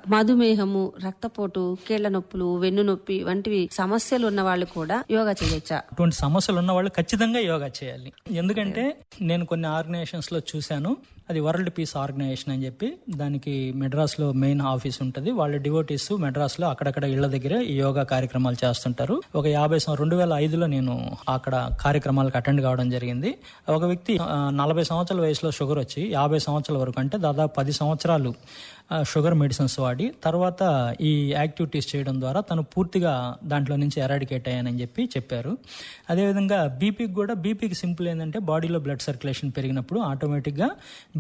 మధుమేహము రక్తపోటు కీళ్ల నొప్పులు వెన్ను నొప్పి వంటివి సమస్యలు ఉన్న వాళ్ళు కూడా యోగా చేయొచ్చా అటువంటి సమస్యలు ఉన్న వాళ్ళు ఖచ్చితంగా యోగా చేయాలి ఎందుకంటే నేను కొన్ని ఆర్గనైజేషన్స్ లో చూశాను అది వరల్డ్ పీస్ ఆర్గనైజేషన్ అని చెప్పి దానికి మెడ్రాస్ లో మెయిన్ ఆఫీస్ ఉంటుంది వాళ్ళ డివోటీస్ మెడ్రాస్ లో అక్కడక్కడ ఇళ్ల దగ్గర ఈ యోగా కార్యక్రమాలు చేస్తుంటారు ఒక యాభై సంవ- రెండు వేల ఐదులో నేను అక్కడ కార్యక్రమాలకు అటెండ్ కావడం జరిగింది ఒక వ్యక్తి ఆ, నలభై సంవత్సరాల వయసులో షుగర్ వచ్చి యాభై సంవత్సరాల వరకు అంటే దాదాపు పది సంవత్సరాలు ఆ, షుగర్ మెడిసిన్స్ వాడి తర్వాత ఈ యాక్టివిటీస్ చేయడం ద్వారా తను పూర్తిగా దాంట్లో నుంచి ఎరాడికేట్ అయ్యానని చెప్పి చెప్పారు అదేవిధంగా బీపీకి కూడా బీపీకి సింపుల్ ఏంటంటే బాడీలో బ్లడ్ సర్క్యులేషన్ పెరిగినప్పుడు ఆటోమేటిక్గా